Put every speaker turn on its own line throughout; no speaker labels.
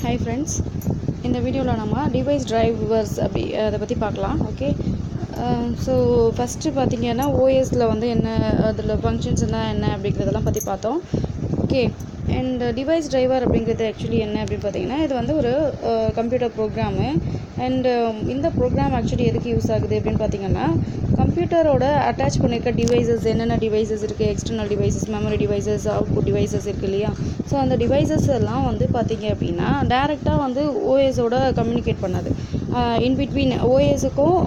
hi friends இந்த வீடியோவில் நம்ம டிவைஸ் டிரைவர்ஸ் அப்படி அதை பற்றி பார்க்கலாம் ஓகே ஸோ ஃபஸ்ட்டு பார்த்தீங்கன்னா ஓஎஸில் வந்து என்ன அதில் ஃபங்க்ஷன்ஸ் என்ன என்ன அப்படிங்கிறதெல்லாம் பற்றி பார்த்தோம் ஓகே அண்ட் டிவைஸ் டிரைவர் அப்படிங்கிறது ஆக்சுவலி என்ன அப்படின்னு பார்த்தீங்கன்னா இது வந்து ஒரு கம்ப்யூட்டர் ப்ரோக்ராமு அண்டு இந்த ப்ரோக்ராம் ஆக்சுவலி எதுக்கு யூஸ் ஆகுது அப்படின்னு பார்த்தீங்கன்னா கம்ப்யூட்டரோட அட்டாச் பண்ணியிருக்க டிவைசஸ் என்னென்ன டிவைசஸ் இருக்குது external devices memory devices output devices இருக்குது இல்லையா ஸோ அந்த டிவைசஸ் எல்லாம் வந்து பார்த்தீங்க அப்படின்னா டேரெக்டாக வந்து ஓஎஸோட கம்யூனிகேட் பண்ணாது இன் பிட்வீன் ஓஎஸுக்கும்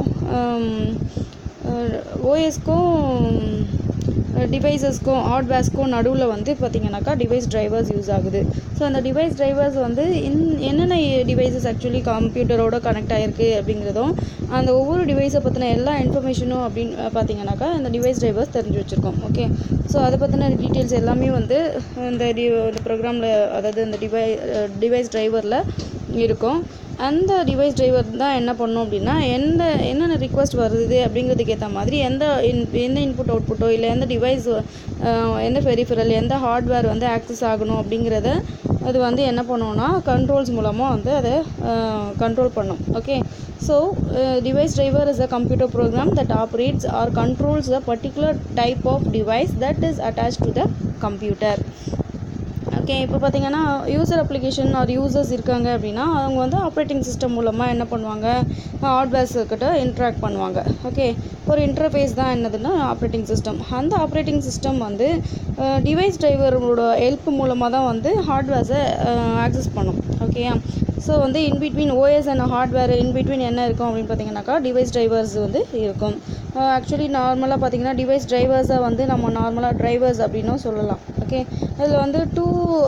ஓஎஸ்க்கும் டிவைசஸ்க்கும் ஹார்ட்வேர்ஸ்க்கும் நடுவில் வந்து பார்த்தீங்கன்னாக்கா டிவைஸ் டிரைவர்ஸ் யூஸ் ஆகுது ஸோ அந்த டிவைஸ் டிரைவர்ஸ் வந்து இன் என்னென்ன டிவைசஸ் ஆக்சுவலி கம்ப்யூட்டரோட கனெக்ட் ஆகிருக்கு அப்படிங்கிறதும் அந்த ஒவ்வொரு டிவைஸை பற்றின எல்லா இன்ஃபர்மேஷனும் அப்படின்னு பார்த்தீங்கன்னாக்கா அந்த டிவைஸ் டிரைவர்ஸ் தெரிஞ்சு வச்சுருக்கோம் ஓகே ஸோ அதை பற்றின டீட்டெயில்ஸ் எல்லாமே வந்து இந்த டி இந்த ப்ரோக்ராமில் அதாவது இந்த டிவை டிவைஸ் டிரைவரில் இருக்கும் அந்த டிவைஸ் டிரைவர் தான் என்ன பண்ணும் அப்படின்னா எந்த என்னென்ன ரிக்வஸ்ட் வருது அப்படிங்கிறதுக்கு ஏற்ற மாதிரி எந்த இன் எந்த இன்புட் அவுட்புட்டோ இல்லை எந்த டிவைஸ் எந்த பெரிஃபரல் எந்த ஹார்ட்வேர் வந்து ஆக்சஸ் ஆகணும் அப்படிங்கிறத அது வந்து என்ன பண்ணுவோம்னா கண்ட்ரோல்ஸ் மூலமாக வந்து அதை கண்ட்ரோல் பண்ணும் okay so device driver is a computer program that operates or controls a particular type of device that is attach to the computer okay இப்போ பார்த்தீங்கன்னா யூசர் அப்ளிகேஷன் ஆர் யூசர்ஸ் இருக்காங்க அப்படின்னா அவங்க வந்து ஆப்ரேட்டிங் சிஸ்டம் மூலமாக என்ன பண்ணுவாங்க ஹார்ட்வேர்ஸ் கிட்ட இன்ட்ராக்ட் பண்ணுவாங்க ஓகே ஒரு இன்டர்ஃபேஸ் தான் என்னதுன்னா ஆப்ரேட்டிங் சிஸ்டம் அந்த ஆப்ரேட்டிங் சிஸ்டம் வந்து டிவைஸ் டிரைவரோட ஹெல்ப் மூலமாக தான் வந்து ஹார்ட்வேர்ஸை ஆக்சஸ் பண்ணும் ஓகேயா ஸோ வந்து in between OS and hardware in between என்ன இருக்கும் அப்படின்னு பார்த்தீங்கன்னாக்கா டிவைஸ் டிரைவர்ஸ் வந்து இருக்கும் ஆக்சுவலி நார்மலாக பார்த்தீங்கன்னா டிவைஸ் டிரைவர்ஸை வந்து நம்ம நார்மலாக டிரைவர்ஸ் அப்படின்னும் சொல்லலாம் ஓகே இதில் வந்து டூ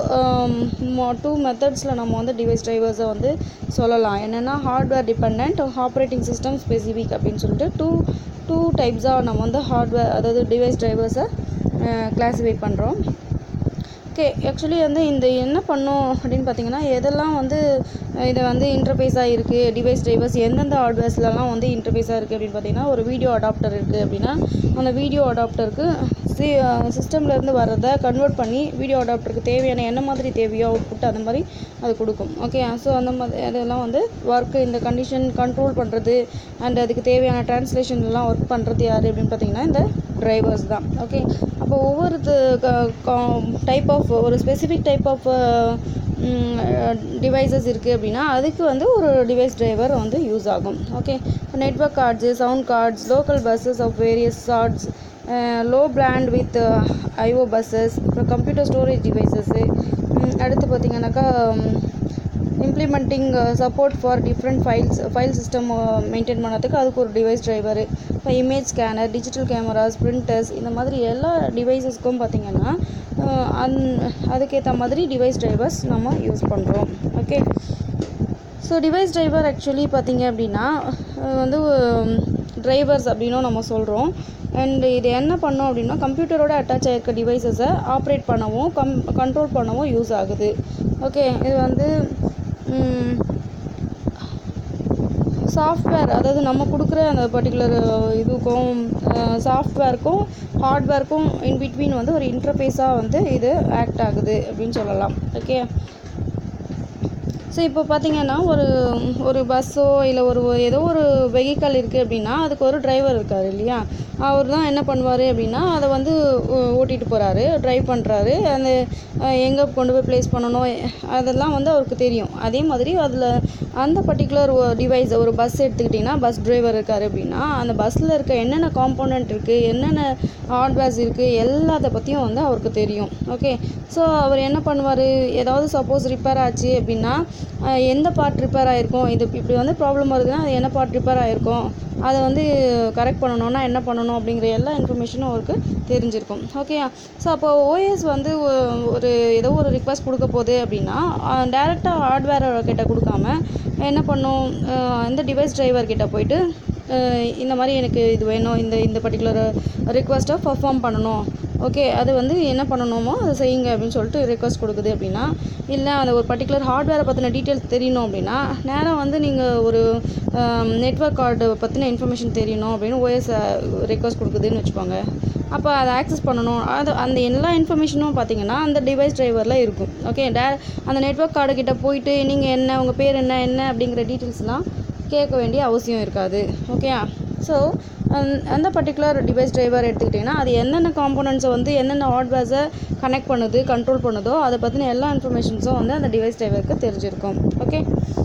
டூ மெத்தட்ஸில் நம்ம வந்து டிவைஸ் டிரைவர்ஸை வந்து சொல்லலாம் என்னென்னா hardware depend operating system specific அப்படின்னு சொல்லிட்டு டூ டூ டைப்ஸாக நம்ம வந்து ஹார்ட்வேர் அதாவது டிவைஸ் டிரைவர்ஸை கிளாஸிஃபை பண்ணுறோம் ஓகே ஆக்சுவலி வந்து இந்த என்ன பண்ணும் அப்படின்னு பார்த்தீங்கன்னா எதெல்லாம் வந்து இதை வந்து இன்டர்ஃபேஸாக இருக்குது டிவைஸ் டிரைவர்ஸ் எந்தெந்த ஹார்ட்வேர்ஸ்லலாம் வந்து இன்டர்ஃபேஸாக இருக்குது அப்படின்னு பார்த்தீங்கன்னா ஒரு வீடியோ அடாப்டர் இருக்குது அப்படின்னா அந்த வீடியோ அடாப்டருக்கு சி சிஸ்டம்லேருந்து வர்றதை கன்வெர்ட் பண்ணி வீடியோ அடாப்டருக்கு தேவையான என்ன மாதிரி தேவையோ அவுட்புட் அந்த மாதிரி அது கொடுக்கும் ஓகே ஸோ அந்த மாதிரி அதெல்லாம் வந்து ஒர்க்கு இந்த கண்டிஷன் கண்ட்ரோல் பண்ணுறது அண்ட் அதுக்கு தேவையான டிரான்ஸ்லேஷன்லாம் ஒர்க் பண்ணுறது யார் அப்படின்னு பார்த்தீங்கன்னா இந்த டிரைவர்ஸ் தான் ஓகே அப்போ ஒவ்வொரு டைப் ஆஃப் ஒரு ஸ்பெசிஃபிக் டைப் ஆஃப் டிவைசஸ் இருக்குது அப்படின்னா அதுக்கு வந்து ஒரு டிவைஸ் டிரைவர் வந்து யூஸ் ஆகும் okay network cards sound cards local buses of various sorts low brand with IO buses அப்புறம் கம்ப்யூட்டர் ஸ்டோரேஜ் டிவைசஸ்ஸு அடுத்து பார்த்திங்கனாக்கா implementing support for different files file system maintain பண்ணுறதுக்கு அதுக்கு ஒரு டிவைஸ் டிரைவர் இப்போ image scanner digital cameras printers இந்த மாதிரி எல்லா டிவைசஸ்க்கும் பார்த்திங்கன்னா அந் அதுக்கேற்ற மாதிரி டிவைஸ் டிரைவர்ஸ் நம்ம யூஸ் பண்ணுறோம் okay so device driver actually பார்த்திங்க அப்படின்னா வந்து டிரைவர்ஸ் அப்படின்னும் நம்ம சொல்கிறோம் அண்ட் இது என்ன பண்ணோம் அப்படின்னா கம்ப்யூட்டரோட அட்டாச் ஆகிருக்க டிவைசஸை ஆப்ரேட் பண்ணவும் கம் கண்ட்ரோல் பண்ணவும் யூஸ் ஆகுது ஓகே இது வந்து சாஃப்ட்வேர் அதாவது நம்ம கொடுக்குற அந்த பர்டிகுலர் இதுக்கும் சாஃப்ட்வேருக்கும் ஹார்ட்வேருக்கும் இன் பிட்வீன் வந்து ஒரு இன்டர்ஃபேஸாக வந்து இது ஆக்ட் ஆகுது அப்படின்னு சொல்லலாம் ஓகே ஸோ இப்போ பார்த்தீங்கன்னா ஒரு ஒரு பஸ்ஸோ இல்லை ஒரு ஏதோ ஒரு வெஹிக்கல் இருக்குது அப்படின்னா அதுக்கு ஒரு டிரைவர் இருக்கார் இல்லையா அவர் தான் என்ன பண்ணுவார் அப்படின்னா அதை வந்து ஓட்டிகிட்டு போகிறாரு ட்ரைவ் பண்ணுறாரு அந்த எங்கே கொண்டு போய் ப்ளேஸ் பண்ணணும் அதெல்லாம் வந்து அவருக்கு தெரியும் அதே மாதிரி அதில் அந்த பர்டிகுலர் டிவைஸ் ஒரு பஸ் எடுத்துக்கிட்டிங்கன்னா பஸ் டிரைவர் இருக்கார் அப்படின்னா அந்த பஸ்ஸில் இருக்க என்னென்ன காம்போனண்ட் இருக்குது என்னென்ன ஹார்ட்வேர்ஸ் இருக்குது எல்லாத்த பற்றியும் வந்து அவருக்கு தெரியும் ஓகே ஸோ அவர் என்ன பண்ணுவார் ஏதாவது சப்போஸ் ரிப்பேர் ஆச்சு அப்படின்னா எந்த பார்ட் ரிப்பேர் ஆகிருக்கும் இது இப்படி வந்து ப்ராப்ளம் வருதுன்னா அது என்ன பார்ட் ரிப்பேர் ஆகிருக்கும் அதை வந்து கரெக்ட் பண்ணணும்னா என்ன பண்ணணும் அப்படிங்கிற எல்லா இன்ஃபர்மேஷனும் அவருக்கு தெரிஞ்சிருக்கும் ஓகே ஸோ அப்போ ஓஎஸ் வந்து ஒரு ஏதோ ஒரு ரிக்வஸ்ட் கொடுக்க போகுது அப்படின்னா டேரெக்டாக ஹார்ட்வேர் கிட்ட கொடுக்காம என்ன பண்ணும் இந்த டிவைஸ் டிரைவர் கிட்ட போயிட்டு இந்த மாதிரி எனக்கு இது வேணும் இந்த இந்த பர்டிகுலர் ரிக்வஸ்ட்டை பர்ஃபார்ம் பண்ணணும் ஓகே அது வந்து என்ன பண்ணணுமோ அதை செய்யுங்க அப்படின்னு சொல்லிட்டு ரிக்வஸ்ட் கொடுக்குது அப்படின்னா இல்லை அந்த ஒரு பர்டிகுலர் ஹார்ட்வேரை பற்றின டீட்டெயில்ஸ் தெரியணும் அப்படின்னா நேராக வந்து நீங்கள் ஒரு நெட்ஒர்க் கார்டு பற்றின இன்ஃபர்மேஷன் தெரியணும் அப்படின்னு ஓஎஸ் ரிக்வஸ்ட் கொடுக்குதுன்னு வச்சுக்கோங்க அப்போ அதை ஆக்சஸ் பண்ணணும் அது அந்த எல்லா இன்ஃபர்மேஷனும் பார்த்தீங்கன்னா அந்த டிவைஸ் டிரைவரில் இருக்கும் ஓகே டே அந்த நெட்ஒர்க் கார்டு கிட்ட போயிட்டு நீங்கள் என்ன உங்கள் பேர் என்ன என்ன அப்படிங்கிற டீட்டெயில்ஸ்லாம் கேட்க வேண்டிய அவசியம் இருக்காது ஓகே ஸோ அந்த பர்டிகுலர் டிவைஸ் டிரைவர் எடுத்துக்கிட்டிங்கன்னா அது என்னென்ன காம்போனன்ட்ஸை வந்து என்னென்ன ஹார்ட்வேர்ஸை கனெக்ட் பண்ணுது கண்ட்ரோல் பண்ணுதோ அதை பற்றின எல்லா இன்ஃபர்மேஷன்ஸும் வந்து அந்த டிவைஸ் டிரைவருக்கு தெரிஞ்சிருக்கும் ஓகே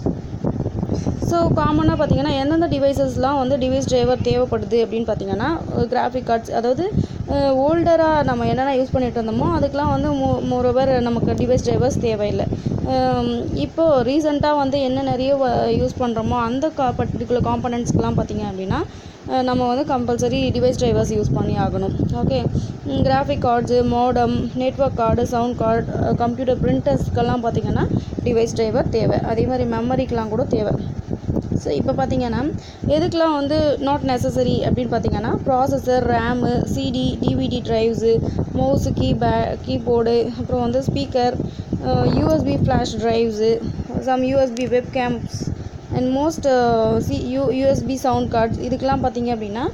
ஸோ காமனாக பார்த்தீங்கன்னா எந்தெந்த டிவைசஸ்லாம் வந்து டிவைஸ் டிரைவர் தேவைப்படுது அப்படின்னு பார்த்தீங்கன்னா கிராஃபிக் கார்ட்ஸ் அதாவது ஓல்டராக நம்ம என்னென்ன யூஸ் பண்ணிட்டு இருந்தோமோ அதுக்கெலாம் வந்து மோ மோரோவர் நமக்கு டிவைஸ் டிரைவர்ஸ் தேவையில்லை இப்போது ரீசெண்டாக வந்து என்ன நிறைய யூஸ் பண்ணுறோமோ அந்த கா பர்டிகுலர் காம்பனண்ட்ஸ்க்கெலாம் பார்த்தீங்க அப்படின்னா நம்ம வந்து கம்பல்சரி டிவைஸ் டிரைவர்ஸ் யூஸ் பண்ணி ஆகணும் okay graphic cards modem network card sound card computer பிரிண்டர்ஸ்க்கெல்லாம் பார்த்தீங்கன்னா டிவைஸ் டிரைவர் தேவை அதே மாதிரி மெமரிக்கெலாம் கூட தேவை ஸோ இப்போ பார்த்தீங்கன்னா எதுக்கெலாம் வந்து நாட் நெசசரி அப்படின்னு பார்த்தீங்கன்னா processor RAM CD DVD drives mouse கீபே கீபோர்டு அப்புறம் வந்து speaker USB flash drives some USB web cams and most C U USB sound cards இதுக்கெலாம் பார்த்தீங்க அப்படின்னா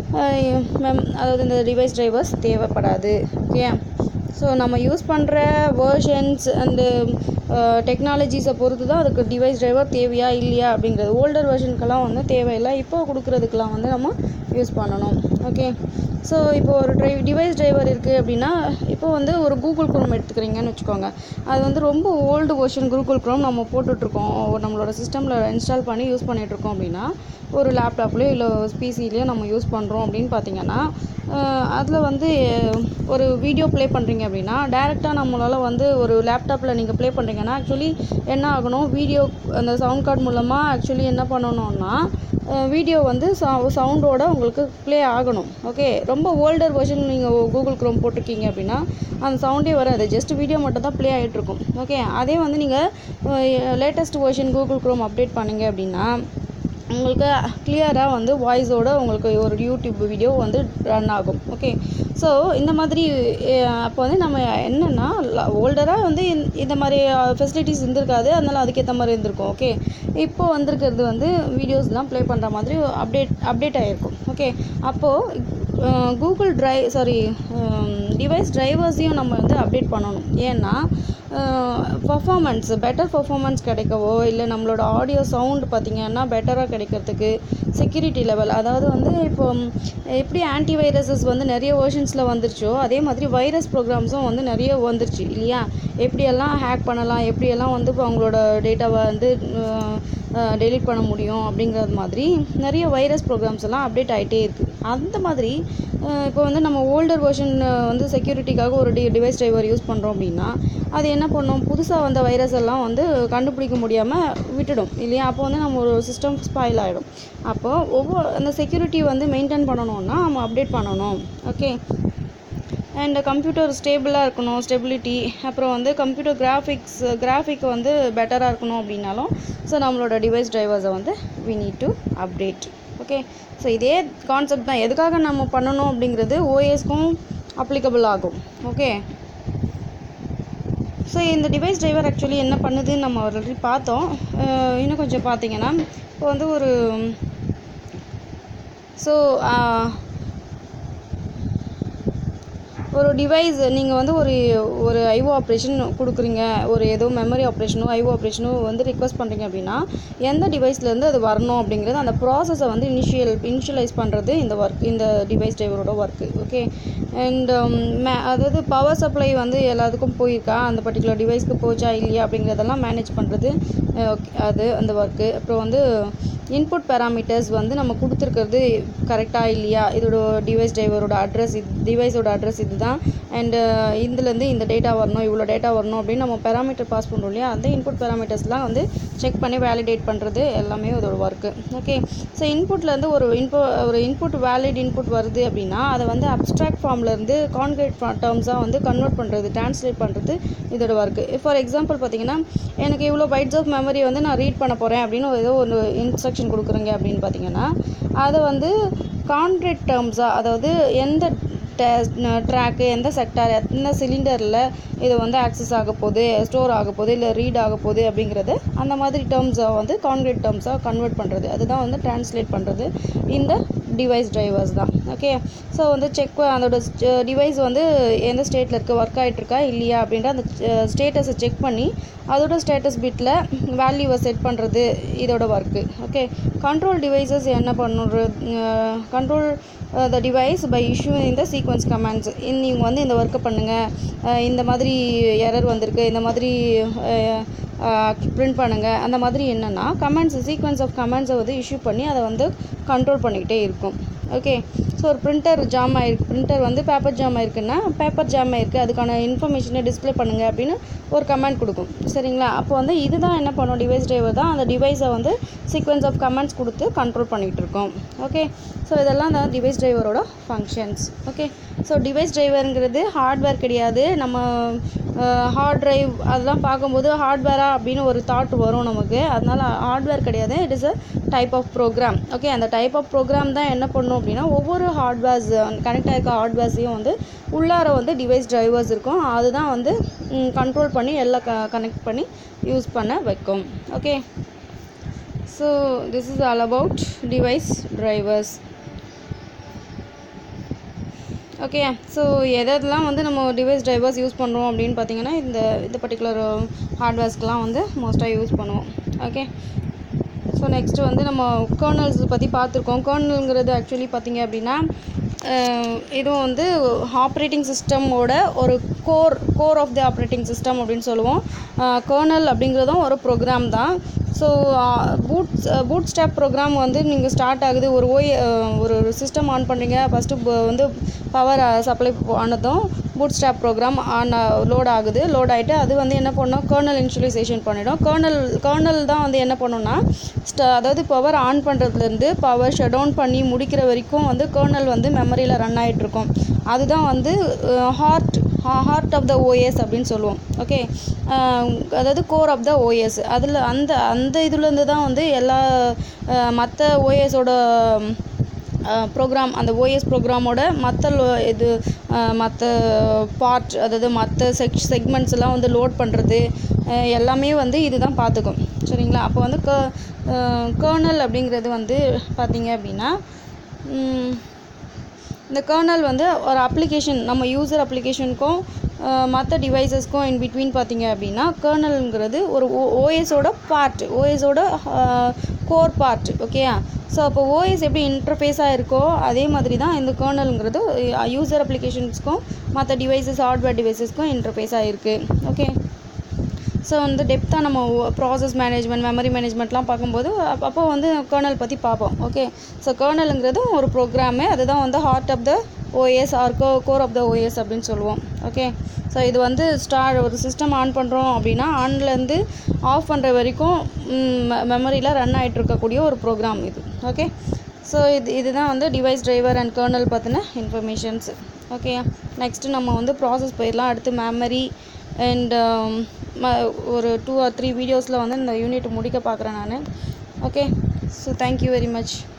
மெம் அதாவது இந்த டிவைஸ் டிரைவர்ஸ் தேவைப்படாது ஓகே ஸோ நம்ம யூஸ் பண்ணுற வேர்ஷன்ஸ் அண்டு டெக்னாலஜிஸை பொறுத்து தான் அதுக்கு டிவைஸ் டிரைவர் தேவையா இல்லையா அப்படிங்கிறது ஓல்டர் வெர்ஷனுக்கெல்லாம் வந்து தேவையில்லை இப்போ கொடுக்குறதுக்கெலாம் வந்து நம்ம யூஸ் பண்ணணும் ஓகே ஸோ இப்போ ஒரு ட்ரை டிவைஸ் டிரைவர் இருக்குது அப்படின்னா இப்போ வந்து ஒரு கூகுள் குரோம் எடுத்துக்கிறீங்கன்னு வச்சுக்கோங்க அது வந்து ரொம்ப ஓல்டு வெர்ஷன் கூகுள் குரோம் நம்ம போட்டுட்ருக்கோம் நம்மளோட சிஸ்டமில் இன்ஸ்டால் பண்ணி யூஸ் பண்ணிகிட்ருக்கோம் அப்படின்னா ஒரு லேப்டாப்லேயோ இல்லை பிசிலேயோ நம்ம யூஸ் பண்ணுறோம் அப்படின்னு பார்த்தீங்கன்னா அதில் வந்து ஒரு வீடியோ ப்ளே பண்ணுறீங்க அப்படின்னா டேரெக்டாக நம்மளால் வந்து ஒரு லேப்டாப்பில் நீங்கள் ப்ளே பண்ணுறீங்கன்னா ஆக்சுவலி என்ன ஆகணும் வீடியோ அந்த சவுண்ட் கார்டு மூலமாக ஆக்சுவலி என்ன பண்ணணும்னா வீடியோ வந்து சவுண்டோட உங்களுக்கு ப்ளே ஆகணும் ஓகே ரொம்ப ஓல்டர் வெர்ஷன் நீங்கள் கூகுள் க்ரோம் போட்டிருக்கீங்க அப்படின்னா அந்த சவுண்டே வராது ஜஸ்ட் வீடியோ மட்டும் தான் ப்ளே ஆகிட்ருக்கும் ஓகே அதே வந்து நீங்கள் latest version Google Chrome update பண்ணீங்க அப்படின்னா உங்களுக்கு கிளியராக வந்து வாய்ஸோட உங்களுக்கு ஒரு யூடியூப் வீடியோ வந்து ரன் ஆகும் ஓகே ஸோ இந்த மாதிரி அப்போ வந்து நம்ம என்னென்னா ஓல்டராக வந்து இந்த மாதிரி ஃபெசிலிட்டிஸ் இருந்திருக்காது அதனால் அதுக்கேற்ற மாதிரி இருந்திருக்கும் ஓகே இப்போ வந்திருக்கிறது வந்து வீடியோஸ்லாம் ப்ளே பண்ணுற மாதிரி அப்டேட் அப்டேட் ஆகிருக்கும் ஓகே அப்போது கூகுள் ட்ரை சாரி டிவைஸ் டிரைவர்ஸையும் நம்ம வந்து அப்டேட் பண்ணணும் ஏன்னா பர்ஃபாமன்ஸ் பெட்டர் பர்ஃபாமன்ஸ் கிடைக்கவோ இல்லை நம்மளோட ஆடியோ சவுண்ட் பார்த்திங்கன்னா பெட்டராக கிடைக்கிறதுக்கு செக்யூரிட்டி லெவல் அதாவது வந்து இப்போ எப்படி ஆன்டி வைரஸஸ் வந்து நிறைய வேர்ஷன்ஸில் வந்துருச்சோ அதே மாதிரி வைரஸ் ப்ரோக்ராம்ஸும் வந்து நிறைய வந்துருச்சு இல்லையா எப்படியெல்லாம் ஹேக் பண்ணலாம் எப்படியெல்லாம் வந்து இப்போ அவங்களோட டேட்டாவை வந்து டெலிட் பண்ண முடியும் அப்படிங்கிறது மாதிரி நிறைய வைரஸ் ப்ரோக்ராம்ஸ் எல்லாம் அப்டேட் ஆகிட்டே இருக்குது அந்த மாதிரி இப்போ வந்து நம்ம ஓல்டர் வெர்ஷன் வந்து செக்யூரிட்டிக்காக ஒரு டி டிவைஸ் டிரைவர் யூஸ் பண்ணுறோம் அப்படின்னா அது என்ன பண்ணும் புதுசாக வந்த வைரஸ் எல்லாம் வந்து கண்டுபிடிக்க முடியாமல் விட்டுடும் இல்லையா அப்போ வந்து நம்ம ஒரு சிஸ்டம் ஸ்பாயில் ஆகிடும் அப்போ ஒவ்வொரு அந்த செக்யூரிட்டி வந்து மெயின்டைன் பண்ணணும்னா நம்ம அப்டேட் பண்ணணும் ஓகே அண்ட் கம்ப்யூட்டர் ஸ்டேபிளாக இருக்கணும் ஸ்டெபிலிட்டி அப்புறம் வந்து கம்ப்யூட்டர் கிராஃபிக்ஸ் கிராஃபிக் வந்து பெட்டராக இருக்கணும் அப்படின்னாலும் ஸோ நம்மளோட டிவைஸ் டிரைவர்ஸை வந்து we need to update okay so இதே கான்செப்ட் தான் எதுக்காக நம்ம பண்ணணும் அப்படிங்கிறது ஓஎஸ்க்கும் அப்ளிகபிள் ஆகும் ஓகே ஸோ இந்த டிவைஸ் டிரைவர் ஆக்சுவலி என்ன பண்ணுதுன்னு நம்ம ஆல்ரெடி பார்த்தோம் இன்னும் கொஞ்சம் பார்த்தீங்கன்னா இப்போ வந்து ஒரு ஸோ ஒரு டிவைஸ் நீங்கள் வந்து ஒரு ஒரு ஐஓ ஆப்ரேஷன் கொடுக்குறீங்க ஒரு ஏதோ மெமரி ஆப்ரேஷனோ ஐஓ ஆப்ரேஷனோ வந்து ரிக்வஸ்ட் பண்ணுறீங்க அப்படின்னா எந்த டிவைஸ்லேருந்து அது வரணும் அப்படிங்கிறது அந்த ப்ராசஸை வந்து இனிஷியல் இனிஷியலைஸ் பண்ணுறது இந்த ஒர்க் இந்த டிவைஸ் டிரைவரோட ஒர்க்கு ஓகே அண்ட் மே அதாவது பவர் சப்ளை வந்து எல்லாத்துக்கும் போயிருக்கா அந்த பர்டிகுலர் டிவைஸ்க்கு போச்சா இல்லையா அப்படிங்கிறதெல்லாம் மேனேஜ் பண்ணுறது அது அந்த ஒர்க்கு அப்புறம் வந்து இன்புட் பேராமீட்டர்ஸ் வந்து நம்ம கொடுத்துருக்கிறது கரெக்டாக இல்லையா இதோட டிவைஸ் டிரைவரோட அட்ரஸ் இது டிவைஸோட அட்ரஸ் இது தான் அண்டு இதுலேருந்து இந்த டேட்டா வரணும் இவ்வளோ டேட்டா வரணும் அப்படின்னு நம்ம பேராமீட்டர் பாஸ் பண்ணுறோம் இல்லையா அந்த இன்புட் பேராமீட்டர்ஸ்லாம் வந்து செக் பண்ணி வேலிடேட் பண்ணுறது எல்லாமே அதோட ஒர்க்கு ஓகே ஸோ இன்புட்லேருந்து ஒரு இன்போ ஒரு இன்புட் வேலிட் இன்புட் வருது அப்படின்னா அதை வந்து அப்ட்ராக்ட் ஃபார்ம்லேருந்து கான்கிரீட் டேர்ம்ஸாக வந்து கன்வெர்ட் பண்ணுறது டிரான்ஸ்லேட் பண்ணுறது இதோட ஒர்க்கு ஃபார் எக்ஸாம்பிள் பார்த்தீங்கன்னா எனக்கு இவ்வளோ பைட்ஸ் ஆஃப் மெமரி வந்து நான் ரீட் பண்ண போகிறேன் அப்படின்னு ஏதோ ஒரு இன்ஸ்ட்ரக்ஷன் கொடுக்குறீங்க அப்படின்னு பார்த்தீங்கன்னா அதை வந்து கான்கிரீட் டேர்ம்ஸாக அதாவது எந்த ட்ராக்கு எந்த செக்டார் எந்த சிலிண்டரில் இது வந்து ஆக்சஸ் ஆக போகுது ஸ்டோர் ஆக போகுது இல்லை ரீட் ஆக போகுது அப்படிங்கிறது அந்த மாதிரி டேர்ம்ஸை வந்து கான்கிரீட் டேர்ம்ஸாக கன்வெர்ட் பண்ணுறது அதுதான் வந்து டிரான்ஸ்லேட் பண்ணுறது இந்த டிவைஸ் டிரைவர்ஸ் தான் ஓகே ஸோ வந்து செக் அதோட டிவைஸ் வந்து எந்த ஸ்டேட்டில் இருக்குது ஒர்க் ஆகிட்டுருக்கா இல்லையா அப்படின்ற அந்த ஸ்டேட்டஸை செக் பண்ணி அதோட ஸ்டேட்டஸ் பிட்டில் வேல்யூவை செட் பண்ணுறது இதோட ஒர்க்கு ஓகே கண்ட்ரோல் டிவைசஸ் என்ன பண்ணுறது control the device by issue இந்த சீக்வன்ஸ் கமாண்ட்ஸ் நீங்கள் வந்து இந்த ஒர்க்கை பண்ணுங்கள் இந்த மாதிரி எரர் வந்திருக்கு இந்த மாதிரி பிரிண்ட் பண்ணுங்கள் அந்த மாதிரி என்னென்னா கமெண்ட்ஸ் சீக்வன்ஸ் ஆஃப் கமெண்ட்ஸை வந்து இஷ்யூ பண்ணி அதை வந்து கண்ட்ரோல் பண்ணிக்கிட்டே இருக்கும் ஓகே ஸோ ஒரு பிரிண்டர் ஜாம் ஆயிருக்கு பிரிண்டர் வந்து பேப்பர் ஜாம் ஆயிருக்குன்னா பேப்பர் ஜாம் ஆயிருக்கு அதுக்கான இன்ஃபர்மேஷனை டிஸ்ப்ளே பண்ணுங்கள் அப்படின்னு ஒரு கமெண்ட் கொடுக்கும் சரிங்களா அப்போ வந்து இதுதான் என்ன பண்ணும் டிவைஸ் டிரைவர் தான் அந்த டிவைஸை வந்து சீக்வன்ஸ் ஆஃப் கமெண்ட்ஸ் கொடுத்து கண்ட்ரோல் பண்ணிகிட்டு இருக்கோம் ஓகே ஸோ இதெல்லாம் தான் டிவைஸ் டிரைவரோட ஃபங்க்ஷன்ஸ் ஓகே ஸோ டிவைஸ் டிரைவருங்கிறது ஹார்ட்வேர் கிடையாது நம்ம ஹார்ட் டிரைவ் அதெல்லாம் பார்க்கும்போது ஹார்ட்வேரா அப்படின்னு ஒரு தாட் வரும் நமக்கு அதனால் ஹார்ட்வேர் கிடையாது it is a type of program okay அந்த டைப் ஆஃப் ப்ரோக்ராம் தான் என்ன பண்ணும் அப்படின்னா ஒவ்வொரு ஹார்ட்வேர்ஸ் கனெக்ட் ஆகிருக்க ஹார்ட்வேர்ஸையும் வந்து உள்ளார வந்து டிவைஸ் டிரைவர்ஸ் இருக்கும் அதுதான் வந்து கண்ட்ரோல் பண்ணி எல்லாம் க கனெக்ட் பண்ணி யூஸ் பண்ண வைக்கும் okay so this is all about device drivers okay so எதெல்லாம் வந்து நம்ம டிவைஸ் டிரைவர்ஸ் யூஸ் பண்ணுறோம் அப்படின்னு பார்த்தீங்கன்னா இந்த இந்த பர்டிகுலர் ஹார்ட்வேர்ஸ்க்கெலாம் வந்து மோஸ்ட்டாக யூஸ் பண்ணுவோம் ஓகே ஸோ நெக்ஸ்ட்டு வந்து நம்ம கர்னல்ஸ் பற்றி பார்த்துருக்கோம் கர்னல்ங்கிறது ஆக்சுவலி பார்த்தீங்க அப்படின்னா இதுவும் வந்து ஆப்ரேட்டிங் சிஸ்டமோட ஒரு core core of the operating system அப்படின்னு சொல்லுவோம் கர்னல் அப்படிங்கிறதும் ஒரு ப்ரோக்ராம் தான் so boot bootstrap program வந்து நீங்கள் ஸ்டார்ட் ஆகுது ஒரு ஓய் ஒரு சிஸ்டம் ஆன் பண்ணுறீங்க ஃபஸ்ட்டு வந்து பவர் சப்ளை ஆனதும் bootstrap program on load ஆகுது லோட் ஆகிட்டு அது வந்து என்ன பண்ணோம் கர்னல் இன்ஷுவலைசேஷன் பண்ணிடும் கர்னல் கர்னல் தான் வந்து என்ன பண்ணோம்னா ஸ்ட அதாவது பவர் ஆன் பண்ணுறதுலேருந்து பவர் ஷட் டவுன் பண்ணி முடிக்கிற வரைக்கும் வந்து கர்னல் வந்து மெமரியில் ரன் ஆகிட்ருக்கும் அதுதான் வந்து heart heart of the OS அப்படின்னு சொல்லுவோம் ஓகே அதாவது கோர் ஆஃப் த ஓஎஸ் அதில் அந்த அந்த இதுலேருந்து தான் வந்து எல்லா மற்ற ஓஎஸோட ப்ரோக்ராம் அந்த ஓஎஸ் ப்ரோக்ராமோட மற்ற இது மற்ற பார்ட் அதாவது மற்ற செக் செக்மெண்ட்ஸ் எல்லாம் வந்து லோட் பண்ணுறது எல்லாமே வந்து இதுதான் பார்த்துக்கும் சரிங்களா அப்போ வந்து க கர்னல் அப்படிங்கிறது வந்து பார்த்தீங்க அப்படின்னா இந்த கர்னல் வந்து ஒரு அப்ளிகேஷன் நம்ம யூசர் அப்ளிகேஷனுக்கும் மற்ற டிவைசஸ்க்கும் இன் பிட்வீன் பார்த்தீங்க அப்படின்னா கர்னல்ங்கிறது ஒரு ஓ ஓஎஸோட பார்ட் ஓஎஸோட கோர் பார்ட் ஓகேயா ஸோ அப்போ ஓஎஸ் எப்படி இன்டர்ஃபேஸாக இருக்கோ அதே மாதிரி தான் இந்த கர்னல்ங்கிறது யூசர் அப்ளிகேஷன்ஸ்க்கும் மற்ற டிவைசஸ் ஹார்ட்வேர் டிவைசஸ்க்கும் இன்டர்ஃபேஸாக இருக்குது ஓகே ஸோ வந்து டெப்த்தாக நம்ம ப்ராசஸ் மேனேஜ்மெண்ட் மெமரி மேனேஜ்மெண்ட்லாம் பார்க்கும்போது அப்போ வந்து கர்னல் பற்றி பார்ப்போம் ஓகே ஸோ கர்னலுங்கிறது ஒரு ப்ரோக்ராமு அதுதான் வந்து heart of the OS or கோ கோர் ஆஃப் த ஓஎஸ் அப்படின்னு சொல்லுவோம் ஓகே ஸோ இது வந்து ஸ்டார் ஒரு சிஸ்டம் ஆன் பண்ணுறோம் அப்படின்னா ஆன்லேருந்து ஆஃப் பண்ணுற வரைக்கும் மெமரியில் ரன் ஆகிட்டு இருக்கக்கூடிய ஒரு ப்ரோக்ராம் இது ஓகே ஸோ இது இதுதான் வந்து டிவைஸ் டிரைவர் அண்ட் கர்னல் பற்றின இன்ஃபர்மேஷன்ஸ் ஓகே நெக்ஸ்ட்டு நம்ம வந்து ப்ராசஸ் போயிடலாம் அடுத்து மெமரி அண்ட் ஒரு டூ ஆர் த்ரீ வீடியோஸில் வந்து இந்த யூனிட் முடிக்க பார்க்குறேன் நான் okay so thank you very much